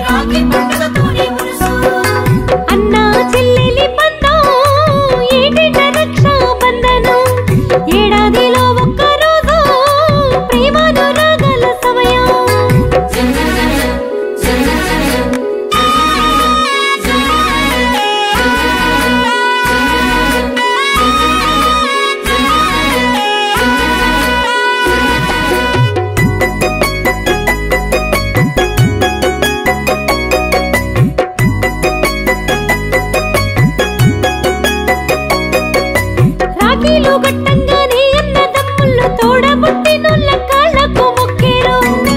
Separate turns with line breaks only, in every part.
రాఖీ పండుగతోనే మురుసు
అన్నా చెల్లెలి బంధం ఏటిట రక్షా బంధనం ఏడాదిలో ఒక్క రోజు ప్రేమానురాగాల సమయం రాఖీలు గట్టంగానే అన్న తమ్ముళ్ళు తోడబుట్టినోళ్ళ కాళ్ళకు మొక్కేరు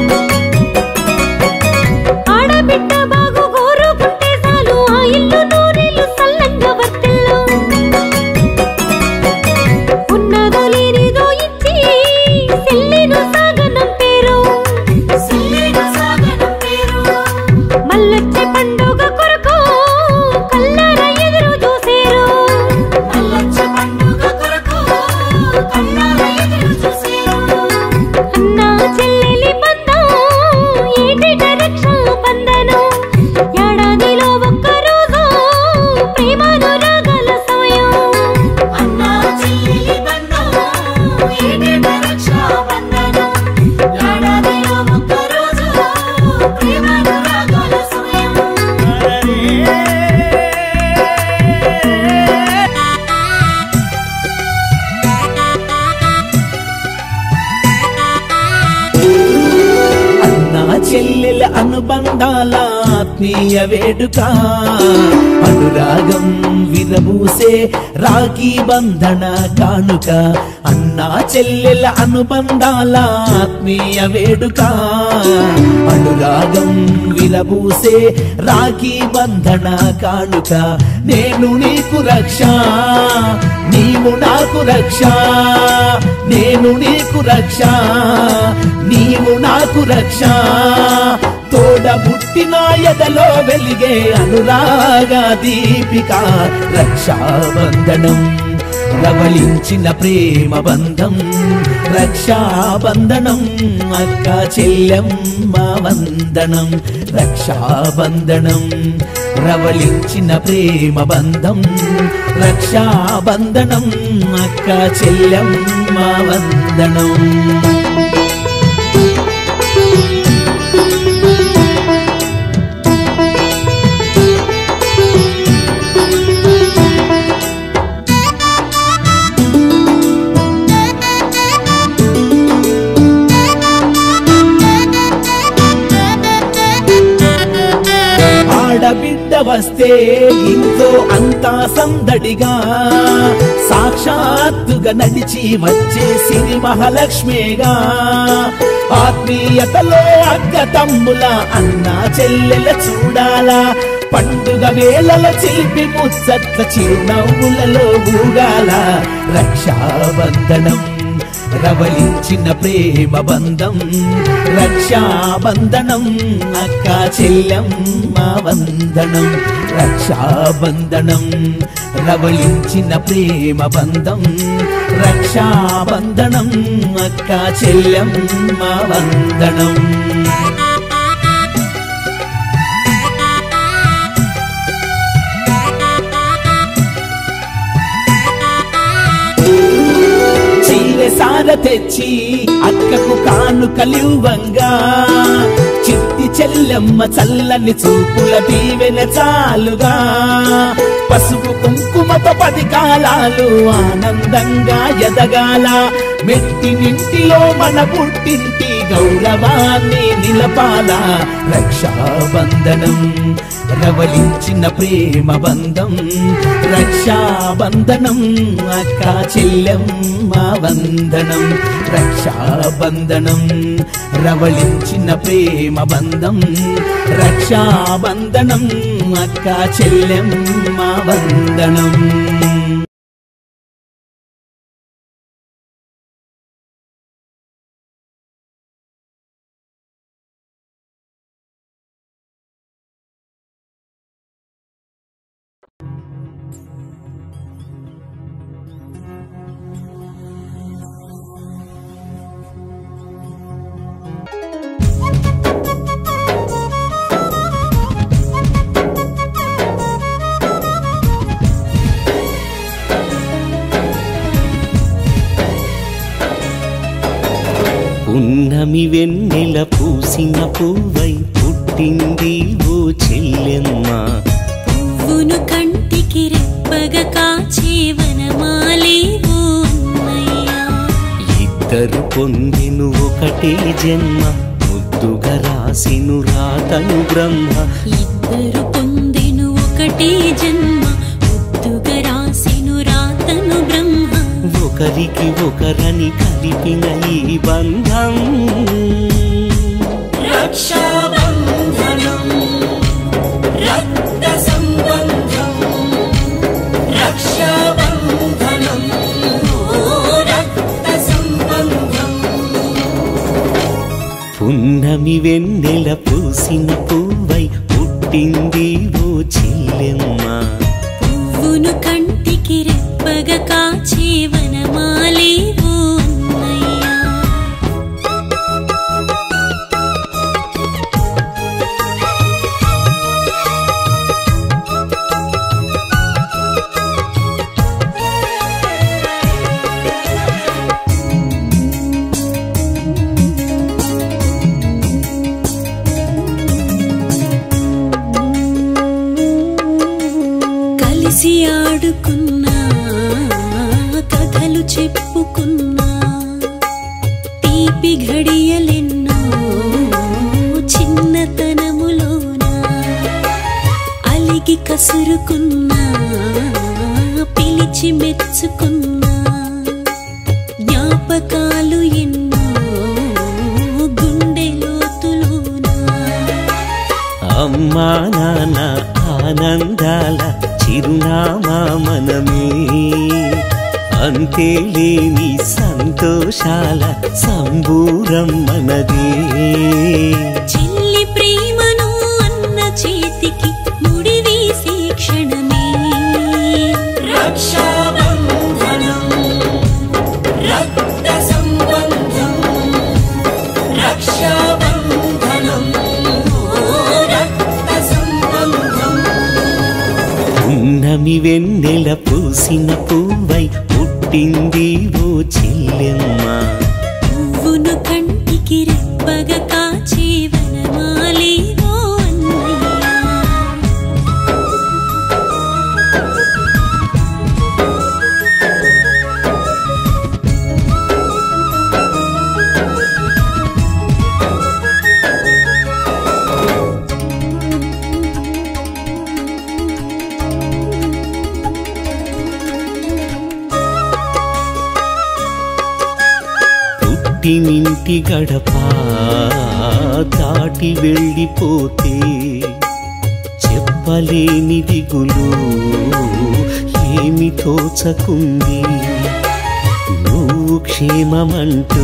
ఆడబిడ్డ బాగు కోరుకుంటే చాలు ఆ ఇల్లు నూరేళ్ళు సల్లంగా వర్తిల్లు ఉన్నదో లేనిదో ఇచ్చి సెల్లిను సాగనం పేరు
సిల్లేడు సాగనం పేరు
మల్లొచ్చే పండుగ కొరకు కల్లార ఎదురు చూసేరు
మల్లచ్చ పండుగ కొరకు కన్నాల ఎదురు చూసేరు
అన్నా చెల్లెలి బంధం ఏటిట రక్షా బంధనం ఏడాదిలో ఒక్క రోజు ప్రేమానురాగాల సమయం
అన్నా చెల్లి బంధం ఏడేట రక్షా బంధనం ఏడాదిలో ఒక్క రోజు ప్రేమానురాగాల సమయం
అన్నా చెల్లెల అనుబంధాల ఆత్మీయ వేడుక అనురాగం విరబూసే రాఖీ బంధన కానుక అన్నా చెల్లెల అనుబంధాల ఆత్మీయ వేడుక అనురాగం విరబూసే రాఖీ బంధన కానుక నేను నీకు రక్ష నీవు నాకు రక్ష నేను నీకు రక్ష నీవు నాకు రక్ష తోడబుట్టిన ఎదలో వెలిగే అనురాగ దీపిక రక్షాబంధనం రవళించిన ప్రేమ బంధం రక్షాబంధనం అక్క చెల్లెమ్మ వందనం రక్షాబంధనం రవళించిన ప్రేమ బంధం రక్షాబంధనం అక్క చెల్లెమ్మ వందనం ఆడబిడ్డ వస్తే ఇంట్లో అంతా సందడిగా సాక్షాత్తుగా నడిచి వచ్చే సిరి మహాలక్ష్మిగా ఆత్మీయతలో అక్క తమ్ముల అన్న చెల్లెల చూడాలా పండుగ వేళల చిలిపి ముచ్చట్ల చిరునవ్వులలో ఊగాల రక్షాబంధనం రవళించిన ప్రేమ బంధం రక్షాబంధనం అక్క చెల్లెమ్మ వందనం రక్షాబంధనం రవళించిన ప్రేమ బంధం రక్షాబంధనం అక్క చెల్లెమ్మ వందనం చీరె సార తెచ్చి అక్కకు కాను కలివంగా చిట్టి చెల్లెమ్మ చల్లని చూపుల దీవెన చాలుగా పసుపు కుంకుమతో పది కాలాలు ఆనందంగా ఎదగాల మెట్టి నింటిలో మన పుట్టింటి గౌరవాన్ని నిలపాల రక్షాబంధనం రవళించిన ప్రేమ బంధం రక్షాబంధనం అక్క చెల్లెమ్మ వందనం రక్షాబంధనం రవళించిన ప్రేమ బంధం రక్షాబంధనం అక్క చెల్లెమ్మ వందనం
పూసిన పువ్వై పుట్టింది ఓ చెల్లెమ్మ
పువ్వును కంటికి రెప్పగా కాచే వనమాలి ఓ అన్నయ్య
ఇద్దరు పొందిను ఒకటే జన్మ ముద్దుగా రాసిను రాతను బ్రహ్మ
ఇద్దరు పొందెను ఒకటే జన్మ ముద్దుగా రాసెను రాతను బ్రహ్మ
ఒకరికి ఒకరని కలిపిన ఈ బంధం
రక్షాబంధనం రక్త సంబంధం రక్షాబంధనం ఓ రక్త సంబంధం
పున్నమి వెన్నెల పూసిన పువ్వై పుట్టింది ఓ చెల్లెమ్మ
పువ్వును కంటికి రెప్పగా కాచే వనమాలి ఓ అన్నయ్య కలిసి ఆడుకున్నా కథలు చెప్పుకున్నా తీపి ఘడియలెన్నో చిన్నతనములోన అలిగి కసురుకున్నా పిలిచి మెచ్చుకున్నా జ్ఞాపకాలు ఎన్నో గుండె లోతులోనా
అమ్మా నాన్న ఆనందాల చిరునామా మనమే అంతేలేని సంతోషాల సంబూరం మనదే
చెల్లి ప్రేమను అన్న చేతికి ముడివేసే క్షణమే
రక్షాబంధనం రక్త సంబంధం రక్షాబంధనం ఓ రక్త సంబంధం
ఉన్నమి వెన్నెల పూసిన పువ్వై పుట్టింది ఓ చెల్లెమ్మ
పువ్వును కంటికి రెప్పగా కాచే వనమాలి ఓ అన్నయ్య
పుట్టినింటి గడప దాటి వెళ్ళిపోతే చెప్పలేని దిగులు ఏమి తోచకుంది నువ్వు క్షేమమంటూ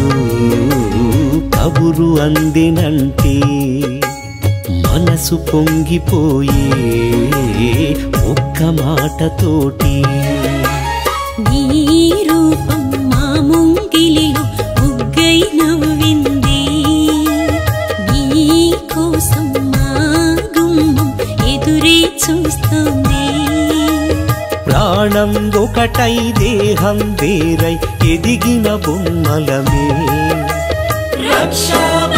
కబురు అందెనంటే మనసు పొంగిపోయే ఒక్క మాటతోటి
నీ రూపం మా ముంగిలిలో ముగ్గై నవ్వింది నీ కోసం మా గుమ్మం ఎదురే చూస్తుంది
ప్రాణం ఒకటై దేహం వేరై ఎదిగిన బొమ్మలమే
రక్షాబంధనం